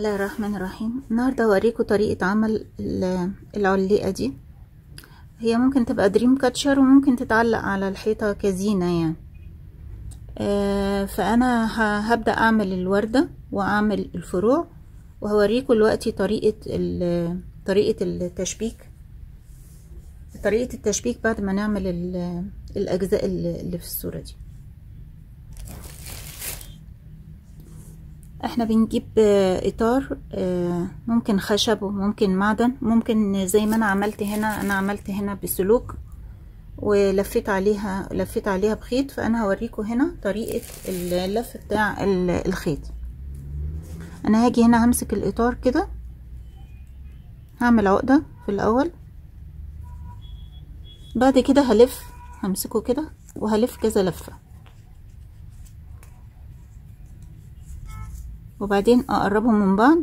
الله الرحمن الرحيم النهاردة هوريكم طريقة عمل ال- العليقة دي هي ممكن تبقى دريم كاتشر وممكن تتعلق على الحيطة كزينة يعني آه فأنا ه- هبدأ أعمل الوردة وأعمل الفروع وهوريكم دلوقتي طريقة ال- طريقة التشبيك طريقة التشبيك بعد ما نعمل ال- الأجزاء اللي اللي في الصورة دي احنا بنجيب اطار ممكن خشب وممكن معدن ممكن زي ما انا عملت هنا انا عملت هنا بسلوك ولفيت عليها لفيت عليها بخيط فانا هوريكم هنا طريقة اللف بتاع الخيط انا هاجي هنا همسك الاطار كده هعمل عقدة في الاول بعد كده هلف همسكه كده وهلف كذا لفه وبعدين اقربهم من بعض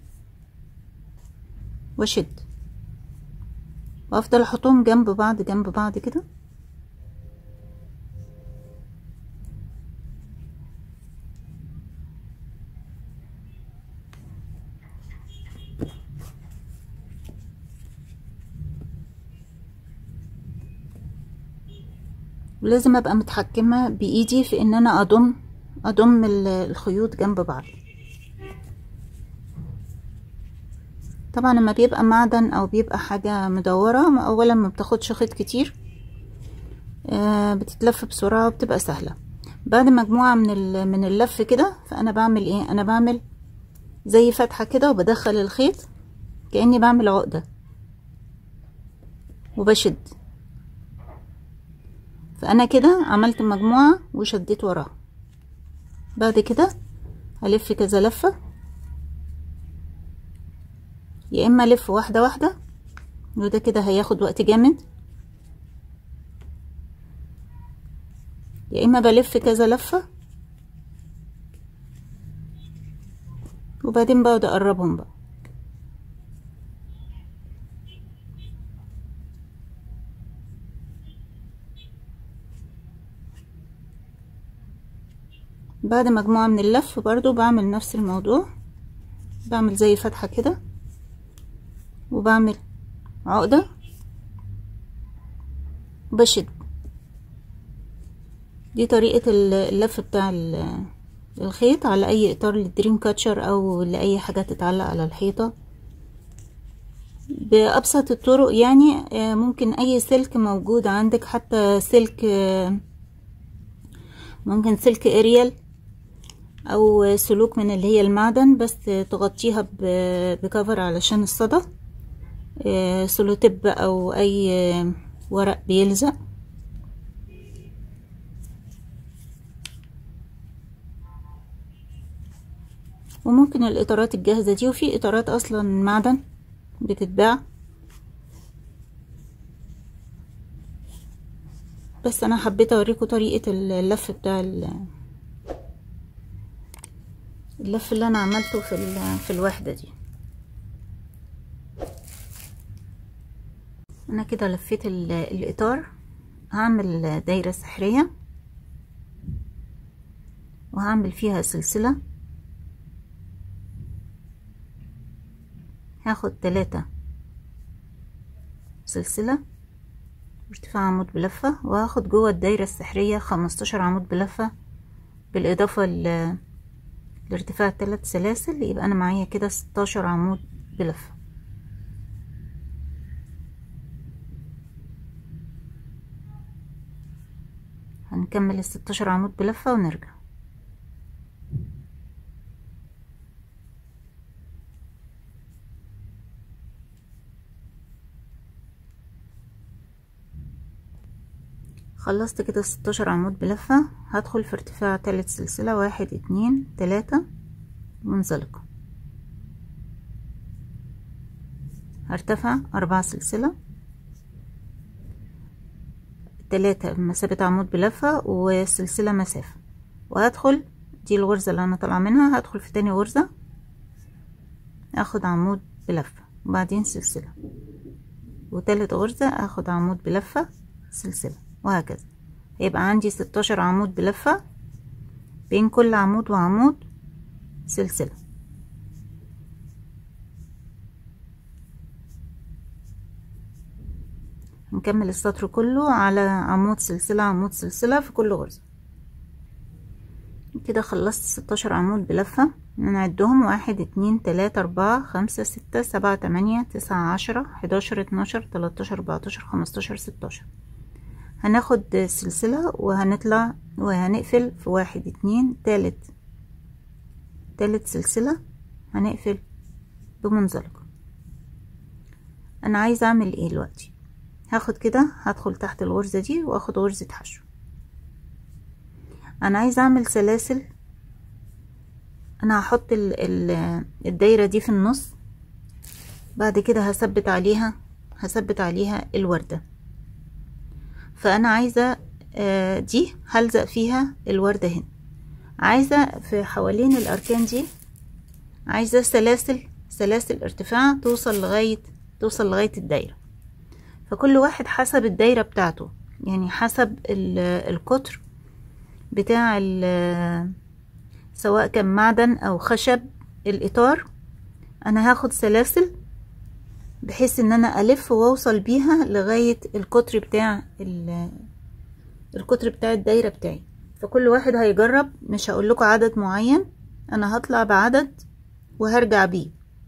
واشد وافضل احطهم جنب بعض جنب بعض كده ولازم ابقى متحكمة بايدي في ان انا اضم اضم الخيوط جنب بعض طبعا لما بيبقى معدن او بيبقى حاجة مدورة اولا ما بتاخدش خيط كتير آه بتتلف بسرعة وبتبقى سهلة بعد مجموعة من من اللف كده فانا بعمل ايه انا بعمل زي فتحة كده وبدخل الخيط كأني بعمل عقدة وبشد فانا كده عملت مجموعة وشديت وراها بعد كده هلف كذا لفه يا اما الف واحده واحده وده كده هياخد وقت جامد يا اما بلف كذا لفه وبعدين بقعد اقربهم بقى بعد مجموعه من اللف برضو بعمل نفس الموضوع بعمل زي فتحه كده وبعمل عقدة بشد دي طريقة اللف بتاع الخيط على اي اطار للدريم كاتشر او لاي حاجة تتعلق على الحيطة بابسط الطرق يعني ممكن اي سلك موجود عندك حتى سلك ممكن سلك اريال او سلوك من اللي هي المعدن بس تغطيها بكفر علشان الصدى سلوتيب او اي ورق بيلزق وممكن الاطارات الجاهزة دي وفي اطارات اصلا معدن بتتباع بس انا حبيت اوريكم طريقة اللف بتاع اللف اللي انا عملته في في الوحدة دي انا كده لفيت الاطار هعمل دايرة سحرية وهعمل فيها سلسلة هاخد تلاتة سلسلة ارتفاع عمود بلفة وهاخد جوه الدايرة السحرية خمستاشر عمود بلفة بالاضافة لارتفاع تلات سلاسل يبقى انا معايا كده ستاشر عمود بلفة هنكمل الستاشر عمود بلفة ونرجع خلصت كده ستاشر عمود بلفة هدخل في ارتفاع تالت سلسلة واحد اتنين تلاتة منزلقة هرتفع اربعة سلسلة تلاتة مسافة عمود بلفة وسلسلة مسافة وهدخل دي الغرزة اللي انا طالعة منها هدخل في تاني غرزة اخد عمود بلفة وبعدين سلسلة وتالت غرزة اخد عمود بلفة سلسلة وهكذا هيبقى عندي ستاشر عمود بلفة بين كل عمود وعمود سلسلة نكمل السطر كله على عمود سلسلة عمود سلسلة في كل غرزة كده خلصت ستاشر عمود بلفة نعدهم واحد اتنين تلاتة اربعة خمسة ستة سبعة تمانية تسعة عشرة حداشر اتناشر تلاتاشر اربعتاشر خمستاشر ستاشر هناخد سلسلة وهنطلع وهنقفل في واحد اتنين تالت تالت سلسلة هنقفل بمنزلقة انا عايزة اعمل ايه دلوقتي هاخد كده هدخل تحت الغرزة دي واخد غرزة حشو انا عايزة اعمل سلاسل انا هحط ال ال الدايرة دي في النص بعد كده هثبت عليها هثبت عليها الوردة فانا عايزة آه دي هلزق فيها الوردة هنا عايزة في حوالين الاركان دي عايزة سلاسل سلاسل ارتفاع توصل لغاية توصل لغاية الدايرة فكل واحد حسب الدايرة بتاعته يعني حسب القطر بتاع سواء كان معدن او خشب الاطار انا هاخد سلاسل بحيث ان انا الف واوصل بيها لغاية القطر بتاع القطر بتاع الدايرة بتاعي فكل واحد هيجرب مش هقول لكم عدد معين انا هطلع بعدد وهرجع بيه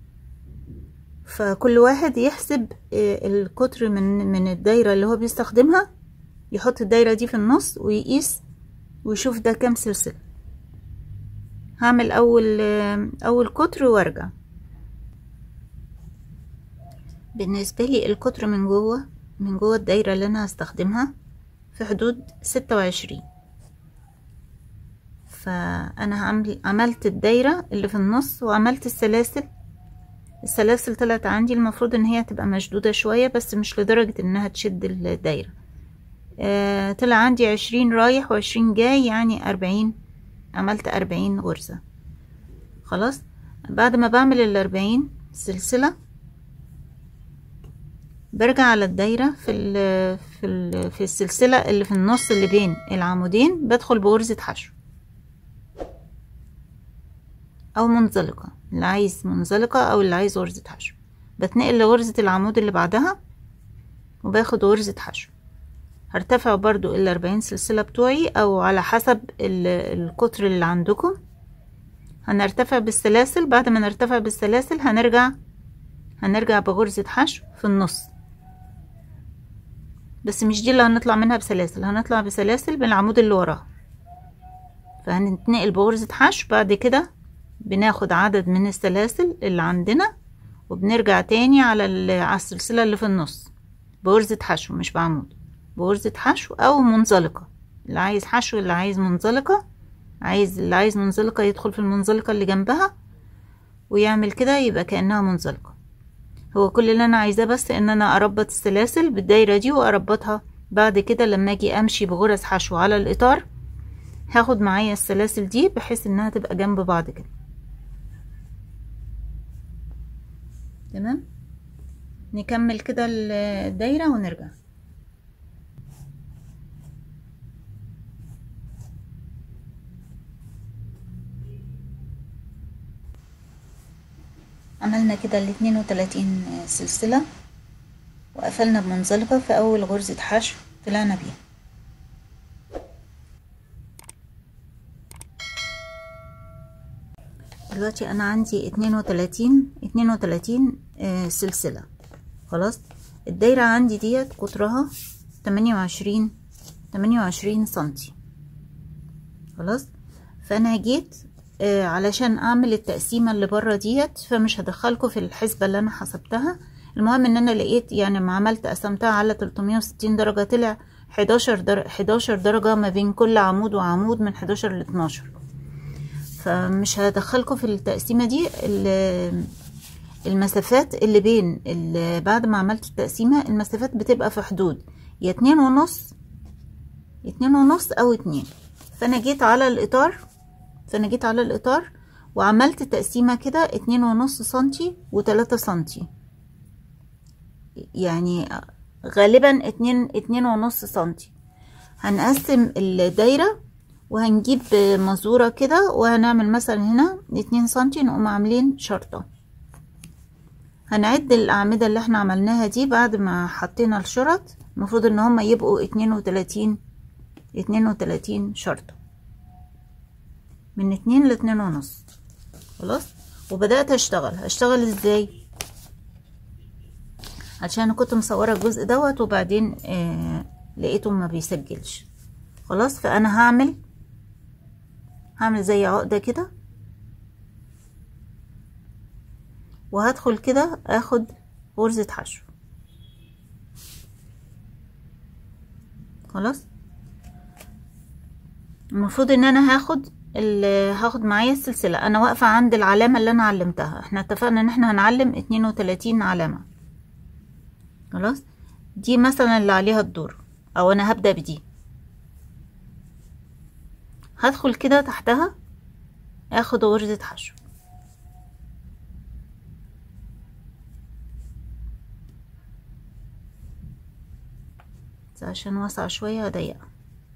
فكل واحد يحسب القطر من من الدايره اللي هو بيستخدمها يحط الدايره دي في النص ويقيس ويشوف ده كام سلسله هعمل اول اول قطر وارجع بالنسبه لي القطر من جوه من جوه الدايره اللي انا هستخدمها في حدود ستة وعشرين فانا هعمل عملت الدايره اللي في النص وعملت السلاسل السلاسل طلعت عندي المفروض ان هي تبقى مشدودة شوية بس مش لدرجة انها تشد الدايرة آه طلع عندي عشرين رايح وعشرين جاي يعني اربعين عملت اربعين غرزة خلاص بعد ما بعمل الاربعين سلسلة برجع على الدايرة في ال في ال في السلسلة اللي في النص اللي بين العمودين بدخل بغرزة حشو او منزلقة اللي عايز منزلقة او اللي عايز غرزة حشو بتنقل لغرزة العمود اللي بعدها وباخد غرزة حشو هرتفع برضو الاربعين سلسلة بتوعي او على حسب القطر اللي عندكم هنرتفع بالسلاسل بعد ما نرتفع بالسلاسل هنرجع هنرجع بغرزة حشو في النص بس مش دي اللي هنطلع منها بسلاسل هنطلع بسلاسل بالعمود اللي وراها فهنتنقل بغرزة حشو بعد كده بناخد عدد من السلاسل اللي عندنا وبنرجع تاني على السلسلة اللي في النص بغرزة حشو مش بعمود بغرزة حشو او منزلقة اللي عايز حشو اللي عايز منزلقة عايز اللي عايز منزلقة يدخل في المنزلقة اللي جنبها ويعمل كده يبقى كأنها منزلقة هو كل اللي انا عايزاه بس ان انا اربط السلاسل بالدايرة دي واربطها بعد كده لما اجي امشي بغرز حشو على الاطار هاخد معايا السلاسل دي بحيث انها تبقى جنب بعض كده تمام نكمل كده الدايرة ونرجع عملنا كده الاتنين وتلاتين سلسلة وقفلنا بمنزلقة في أول غرزة حشو طلعنا بيها دلوقتي انا عندي اتنين وتلاتين اتنين وتلاتين سلسلة خلاص الدايرة عندي ديت قطرها تمانية وعشرين تمانية وعشرين سنتي خلاص فانا جيت آه علشان اعمل التقسيمة اللي بره ديت فمش هدخلكم في الحسبة اللي انا حسبتها المهم ان انا لقيت يعني ما عملت قسمتها على 360 درجة طلع 11 در... 11 درجة ما بين كل عمود وعمود من 11 ل 12 فمش هدخلكم في التقسيمة دي المسافات اللي بين اللي بعد ما عملت التقسيمة المسافات بتبقى في حدود يا اتنين ونص اتنين ونص او اتنين فانا جيت على الاطار فانا جيت على الاطار وعملت تقسيمة كده اتنين ونص سنتي وتلاتة سنتي يعني غالبا اتنين اتنين ونص سنتي هنقسم الدايرة وهنجيب مزورة كده وهنعمل مثلا هنا اتنين سنتي نقوم عاملين شرطة هنعد الأعمدة اللي احنا عملناها دي بعد ما حطينا الشرط المفروض ان هما يبقوا اتنين وتلاتين اتنين وتلاتين شرطة من اتنين لاتنين ونص خلاص وبدأت اشتغل هشتغل ازاي عشان انا كنت مصورة الجزء دوت وبعدين آه لقيته ما بيسجلش خلاص فانا هعمل هعمل زي عقدة كده وهدخل كده اخد غرزة حشو خلاص المفروض ان انا هاخد هاخد معايا السلسلة انا واقفة عند العلامة اللي انا علمتها احنا اتفقنا ان احنا هنعلم اتنين وتلاتين علامة خلاص دي مثلا اللي عليها الدور او انا هبدأ بدي هدخل كده تحتها اخد غرزة حشو عشان واسعة شوية ضيقة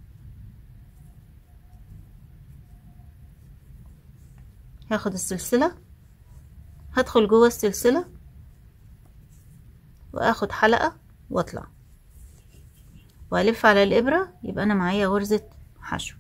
هاخد السلسلة هدخل جوه السلسلة واخد حلقة واطلع والف على الابرة يبقى انا معايا غرزة حشو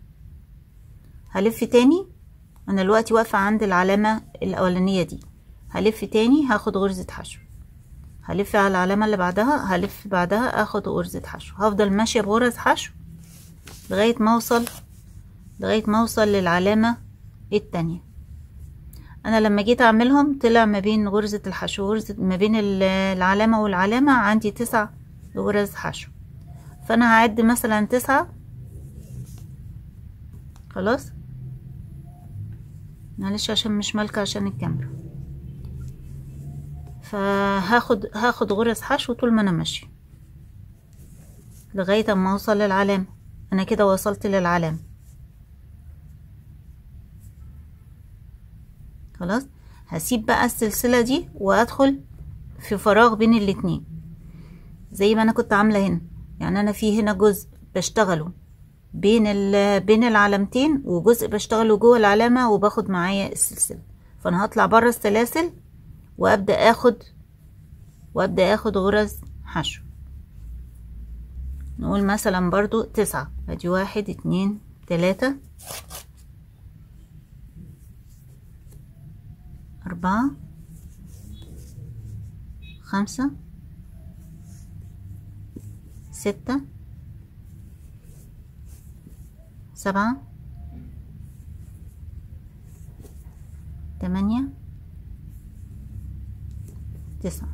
هلف تاني انا دلوقتي واقفة عند العلامة الاولانية دي هلف تاني هاخد غرزة حشو هلف على العلامة اللي بعدها هلف بعدها اخد غرزة حشو هفضل ماشية بغرز حشو لغاية ما اوصل لغاية ما اوصل للعلامة التانية انا لما جيت اعملهم طلع ما بين غرزة الحشو غرزة ما بين العلامة والعلامة عندي تسع غرز حشو فانا هعد مثلا تسعة خلاص معلش عشان مش مالكة عشان الكاميرا فهاخد هاخد غرز حشو طول ما انا ماشية لغاية اما اوصل للعلامة انا كده وصلت للعلامة خلاص هسيب بقى السلسلة دي وادخل في فراغ بين الاتنين زي ما انا كنت عاملة هنا يعني انا في هنا جزء بشتغله بين بين العلامتين وجزء بشتغله جوه العلامة وباخد معايا السلسلة فانا هطلع بره السلاسل وابدأ اخد وابدأ اخد غرز حشو نقول مثلا برضو تسعة ادي واحد اتنين تلاتة أربعة خمسة ستة سبعة تمانية تسعة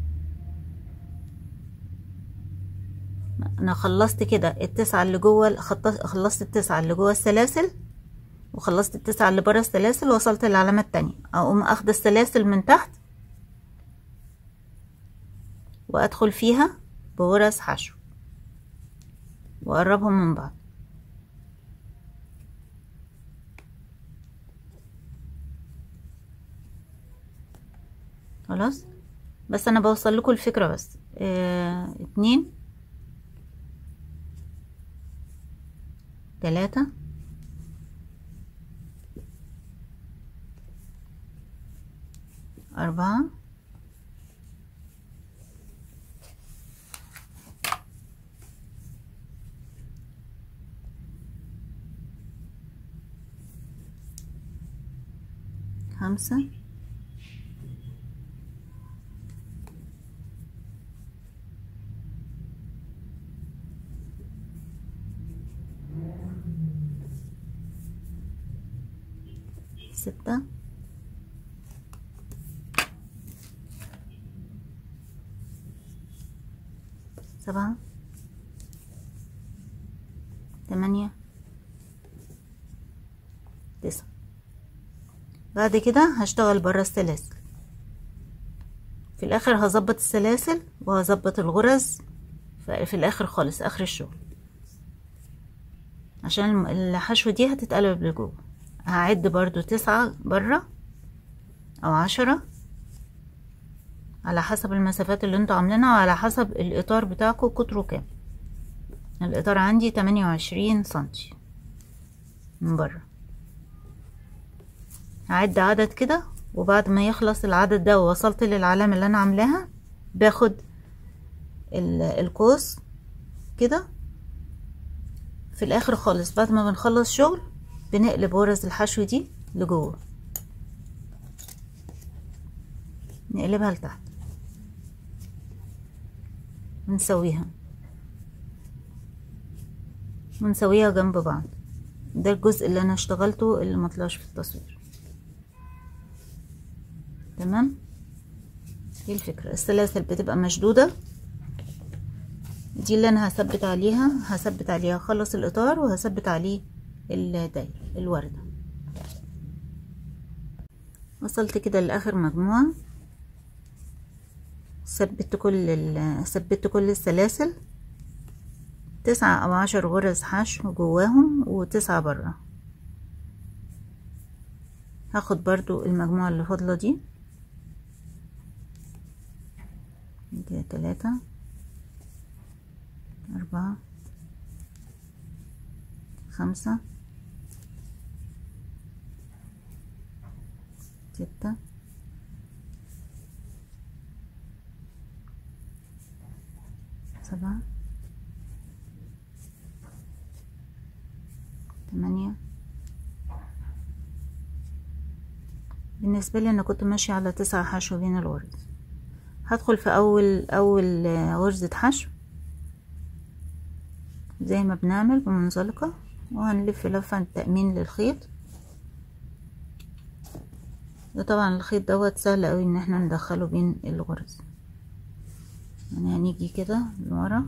انا خلصت كده التسعة اللي جوه خلصت التسعة اللي جوه السلاسل وخلصت التسعة اللي برا السلاسل وصلت للعلامة التانية اقوم اخد السلاسل من تحت وادخل فيها بغرز حشو واقربهم من بعض خلاص بس انا بوصل لكم الفكرة بس اه اتنين تلاتة أربعة خمسة ستة سبعة تمانية تسعة بعد كده هشتغل برا السلاسل في الاخر هظبط السلاسل وهظبط الغرز في الاخر خالص اخر الشغل عشان الحشوة دي هتتقلب لجوه هعد برضو تسعة برا او عشرة على حسب المسافات اللي انتوا عاملينها وعلى حسب الاطار بتاعكم قطره كام الاطار عندي تمانية وعشرين سنتي من بره هعد عدد كده وبعد ما يخلص العدد ده ووصلت للعلامة اللي انا عاملاها باخد القوس كده في الاخر خالص بعد ما بنخلص شغل بنقلب غرز الحشو دي لجوه نقلبها لتحت ونسويها ونسويها جنب بعض ده الجزء اللي انا اشتغلته اللي ما طلعش في التصوير تمام دي الفكرة السلاسل بتبقى مشدودة دي اللي انا هثبت عليها هثبت عليها اخلص الاطار وهثبت عليه الدايرة الوردة وصلت كده لاخر مجموعة ثبت كل ثبت كل السلاسل تسعة او عشر غرز حشو جواهم وتسعة برا هاخد برضو المجموعة اللي فاضلة دي كده تلاتة أربعة خمسة ستة سبعة تمانية بالنسبة لي أنا كنت ماشية على تسعة حشو بين الغرز هدخل في أول أول غرزة حشو زي ما بنعمل بمنزلقة وهنلف لفة تأمين للخيط وطبعا الخيط دوت سهل اوي ان احنا ندخله بين الغرز يعني هنيجي كده لورا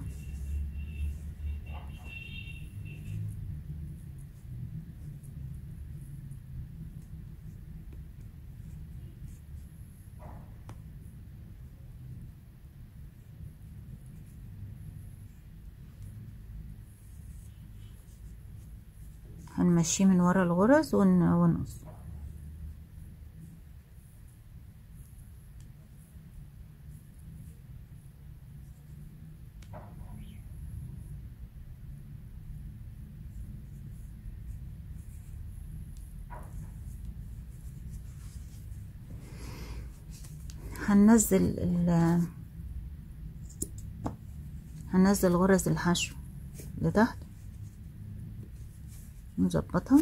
هنمشيه من ورا الغرز ونقص هننزل ال هننزل غرز الحشو لتحت نظبطها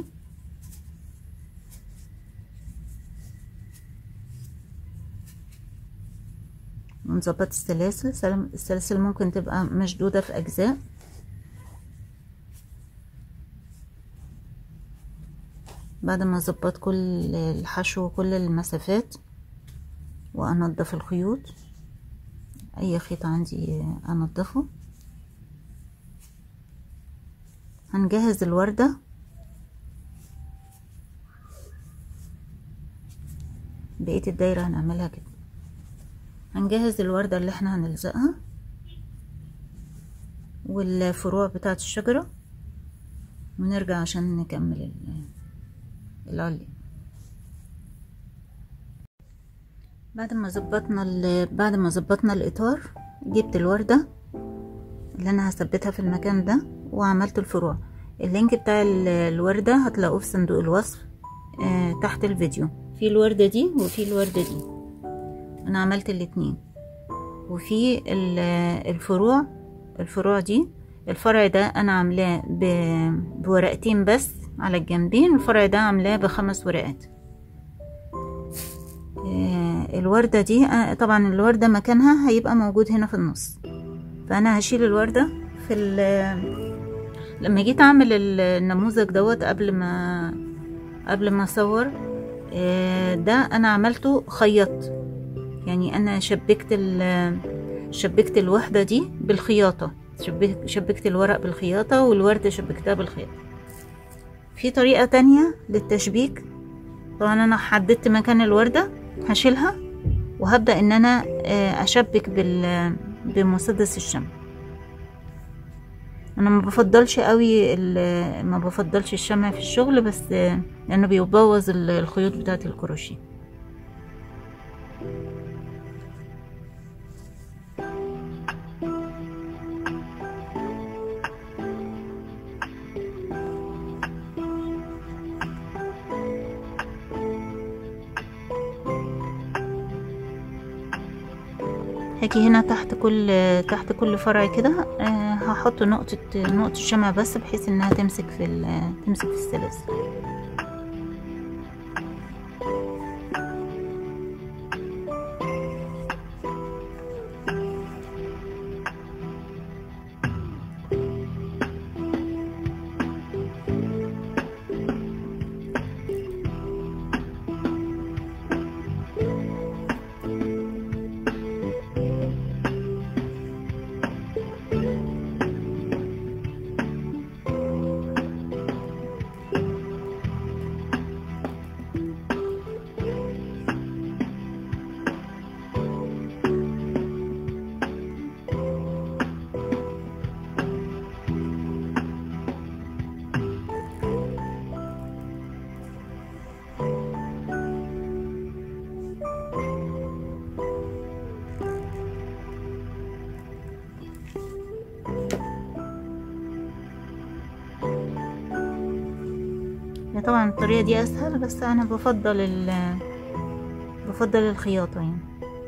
ونظبط السلاسل السلاسل ممكن تبقى مشدودة في أجزاء بعد ما اظبط كل الحشو وكل المسافات وانضف الخيوط اي خيط عندي انضفه هنجهز الوردة بقية الدايرة هنعملها كده هنجهز الوردة اللي احنا هنلزقها والفروع بتاعة الشجرة ونرجع عشان نكمل العلي بعد ما ظبطنا بعد ما ظبطنا الاطار جبت الورده اللي انا هثبتها في المكان ده وعملت الفروع اللينك بتاع الورده هتلاقوه في صندوق الوصف آه تحت الفيديو في الورده دي وفي الورده دي انا عملت الاتنين وفي الفروع الفروع دي الفرع ده انا عاملاه بورقتين بس على الجنبين الفرع ده عاملاه بخمس ورقات الوردة دي طبعا الوردة مكانها هيبقى موجود هنا في النص فانا هشيل الوردة في لما جيت اعمل النموذج دوت قبل ما قبل ما اصور ده انا عملته خيط يعني انا شبكت شبكت الوحدة دي بالخياطة شبكت الورق بالخياطة والوردة شبكتها بالخياطة في طريقة تانية للتشبيك طبعا انا حددت مكان الوردة هشيلها وهبدأ ان انا اشبك بال بمسدس الشمع انا ما بفضلش قوي ما بفضلش الشمع في الشغل بس لانه بيبوظ الخيوط بتاعه الكروشيه هاجي هنا تحت كل تحت كل فرع كده آه هحط نقطة نقطة شمع بس بحيث انها تمسك في ال- تمسك في السلاسل هي طبعا الطريقة دي اسهل بس انا بفضل ال بفضل الخياطة يعني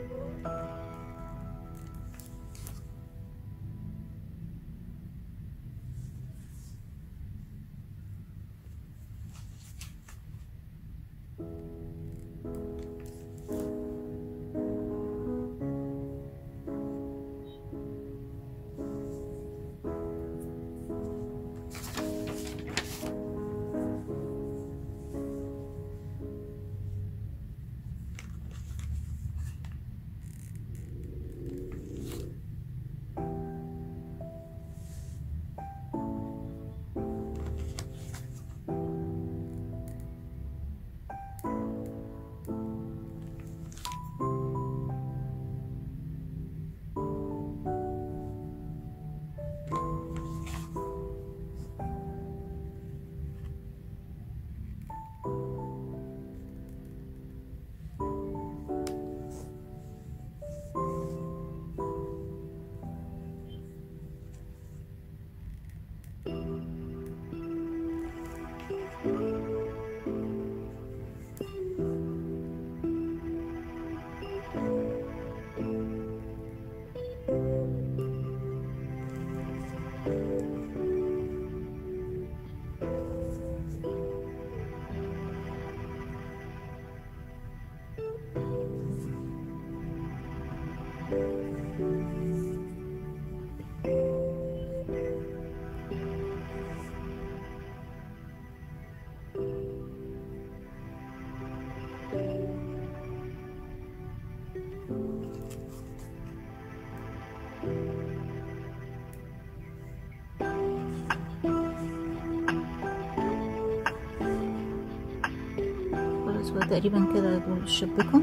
خلاص بقى تقريبا كده دول شبكوا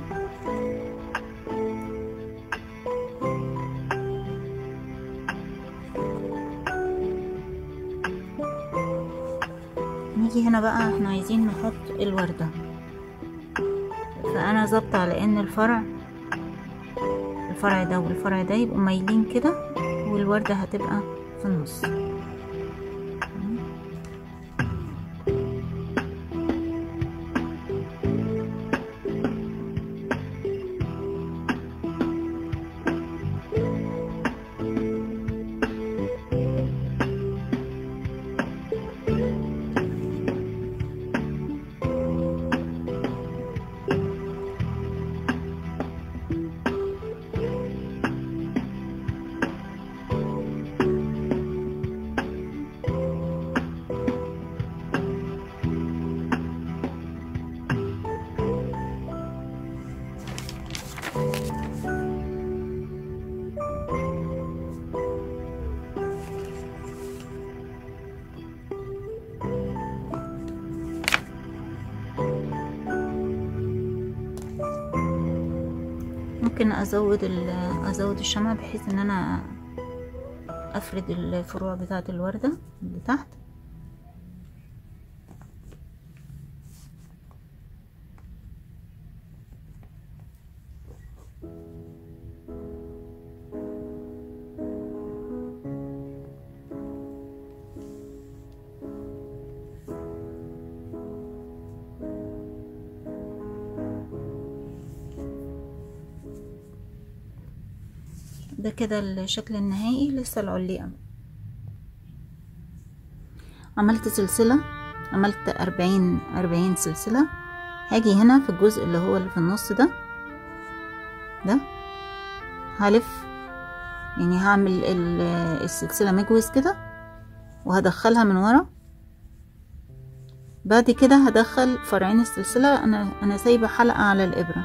نيجي هنا بقى احنا عايزين نحط الوردة فانا ظبط على ان الفرع الفرع ده والفرع ده يبقوا مايلين كده والوردة هتبقى في النص ممكن ازود ازود الشمع بحيث ان انا افرد الفروع بتاعه الوردة اللي تحت ده كده الشكل النهائي لسه العليقة عملت سلسلة عملت أربعين أربعين سلسلة هاجي هنا في الجزء اللي هو اللي في النص ده ده هلف يعني هعمل السلسلة مجوز كده وهدخلها من ورا بعد كده هدخل فرعين السلسلة انا انا سايبة حلقة على الابرة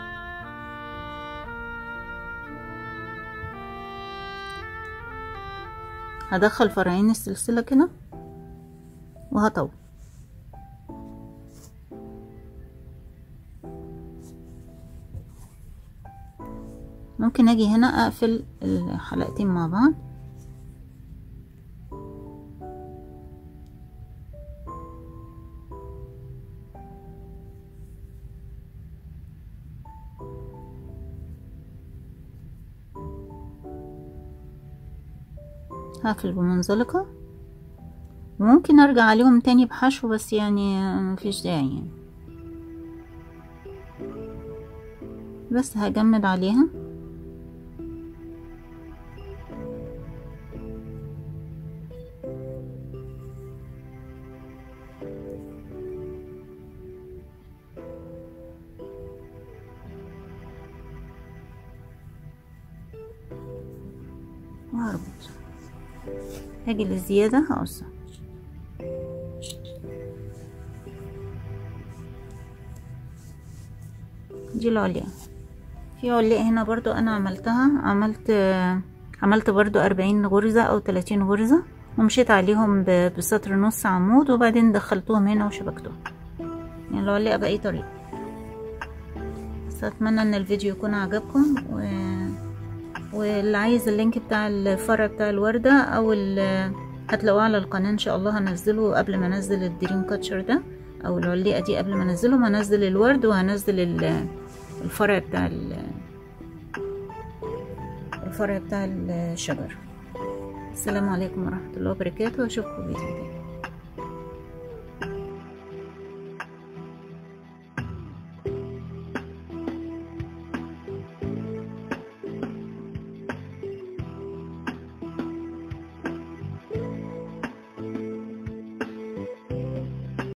هدخل فرعين السلسلة كده وهطول ممكن اجي هنا اقفل الحلقتين مع بعض هقفل بمنزلقة وممكن ارجع عليهم تاني بحشو بس يعني مفيش داعي يعني بس هجمد عليها وهربط هاجي للزيادة هقصها دي العليا في عليا هنا برضو انا عملتها عملت عملت برضو اربعين غرزة او تلاتين غرزة ومشيت عليهم بسطر نص عمود وبعدين دخلتهم هنا وشبكتهم يعني العليا بأي طريقة بس اتمنى ان الفيديو يكون عجبكم و... واللي عايز اللينك بتاع الفرع بتاع الوردة او هتلاقوه على القناة ان شاء الله هنزله قبل ما انزل الدريم كاتشر ده او العليقة دي قبل ما انزلهم هنزل الورد وهنزل الفرع بتاع الفرع بتاع الشجر السلام عليكم ورحمة الله وبركاته واشوفكم فيديو تاني